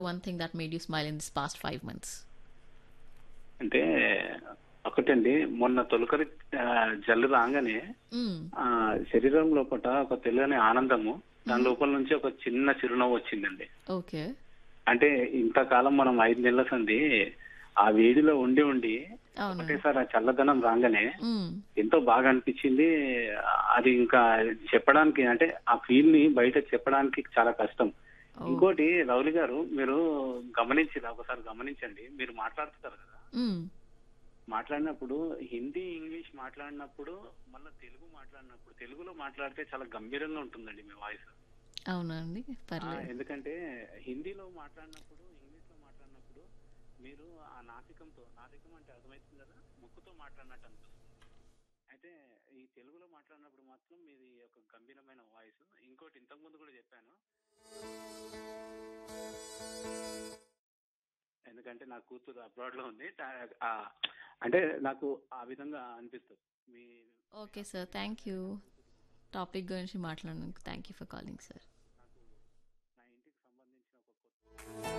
one thing that made you smile in this past five months? అంటే ఒకటండి మొన్న తొలకరి ఆ, జల్లు రాగానే Mm. ఆ శరీరం లోపల ఒక తెలియని ఆనందము దాని లోపల నుంచి ఒక చిన్న చిరునవ్వు వచ్చిందండి Okay. అంటే ఇంతకాలం మనం ఐదు నెలల సంది ఆ వేడిలో ఉండి ఉండి అవును ఒకటేసారి ఆ చల్లదనం రాగానే Mm. ఎంతో బాగా అనిపించింది అది ఇంకా చెప్పడానికి అంటే ఆ ఫీల్ ని బయట చెప్పడానికి చాలా కష్టం Oh. ఇంకోటి రౌలి గారు మీరు గమనించి ఒకసారి గమనించండి మీరు మాట్లాడుతున్నారు కదా Mm. మాట్లాడినప్పుడు హిందీ ఇంగ్లీష్ మాట్లాడినప్పుడు మళ్ళీ తెలుగు మాట్లాడినప్పుడు తెలుగులో మాట్లాడితే చాలా గంభీరంగా ఉంటుందండి మీ వాయిస్ అవునండి పర్లేదు ఎందుకంటే హిందీలో మాట్లాడినప్పుడు ఇంగ్లీష్ లో మాట్లాడినప్పుడు మీరు ఆ నాసికంతో నాసికం అంటే అర్థమవుతుంది కదా ముక్కుతో మాట్లాడినట్టు అనిపిస్తుంది అయితే ఈ తెలుగులో మాట్లాడినప్పుడు మాత్రం మీది ఒక గంభీరమైన వాయిస్ ఇంకోటి ఇంతకుముందు కూడా చెప్పాను ఎందుకంటే నా కూతురు అబ్రాడ్ లో ఉంది తా- ఆ, అంటే నాకు ఆ విధంగా అనిపిస్తుంది మీ okay sir thank you topic గురించి మాట్లాడినందుకు thank you for calling sir